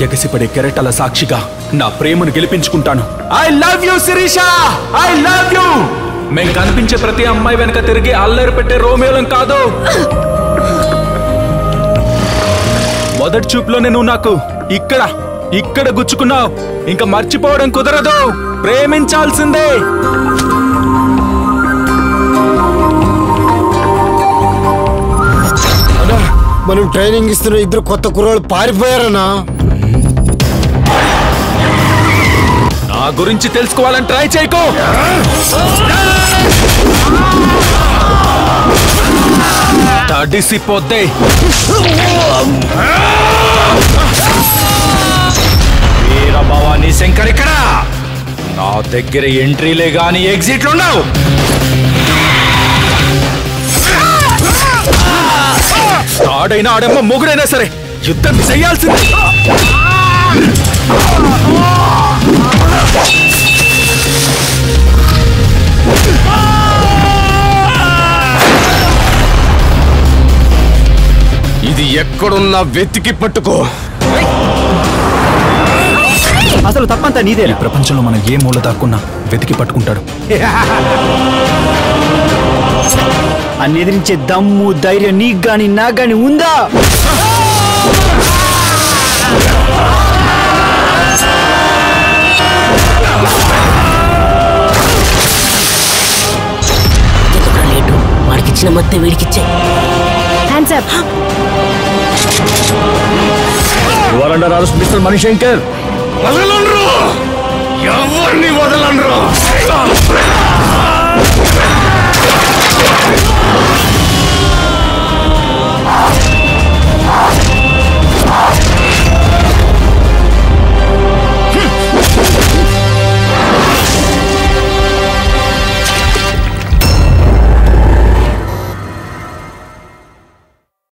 ఎగసిపడే కెరటల సాక్షిగా నా ప్రేమను గెలిపించుకుంటాను I love you Shirisha I love you మేం కనిపించే ప్రతి అమ్మాయి వెనక తిరిగి అల్లరి పెట్టే రోమేలం కాదు మొదటి చూపులోనే నువ్వు నాకు ఇక్కడ ఇక్కడ గుచ్చుకున్నావు ఇంకా మర్చిపోవడం కుదరదు ప్రేమించాల్సిందే మనం ట్రైనింగ్ ఇస్తున్న ఇద్దరు కొత్త కుర్రాళ్ళు పారిపోయారన్నా నా గురించి తెలుసుకోవాలని ట్రై చేయకు తడిసిపోద్దే వీరభవాని శంకర్ ఇక్కడ నా దగ్గర ఎంట్రీలే గాని ఎగ్జిట్లు ఉండవు ఆడైనా ఆడమ్మ మొగుడైనా సరే యుద్ధం చేయాల్సింది ఇది ఎక్కడున్నా వెతికి పట్టుకో అసలు తప్పంతా నీదే ఈ ప్రపంచంలో మనం ఏ మూల దాక్కున్నా వెతికి పట్టుకుంటాడు అన్ని ఎదిరించే దమ్ము ధైర్యం నీకు గాని నాకు గాని ఉందా ఎందుకురా లేటు వాడికిచ్చిన మొత్తం వీడికిచ్చే హ్యాండ్స్ అప్ ఎవరంటారు అరెస్ట్ మిస్టర్ మణిశంకర్ వదలనరు ఎవరిని వదలనరు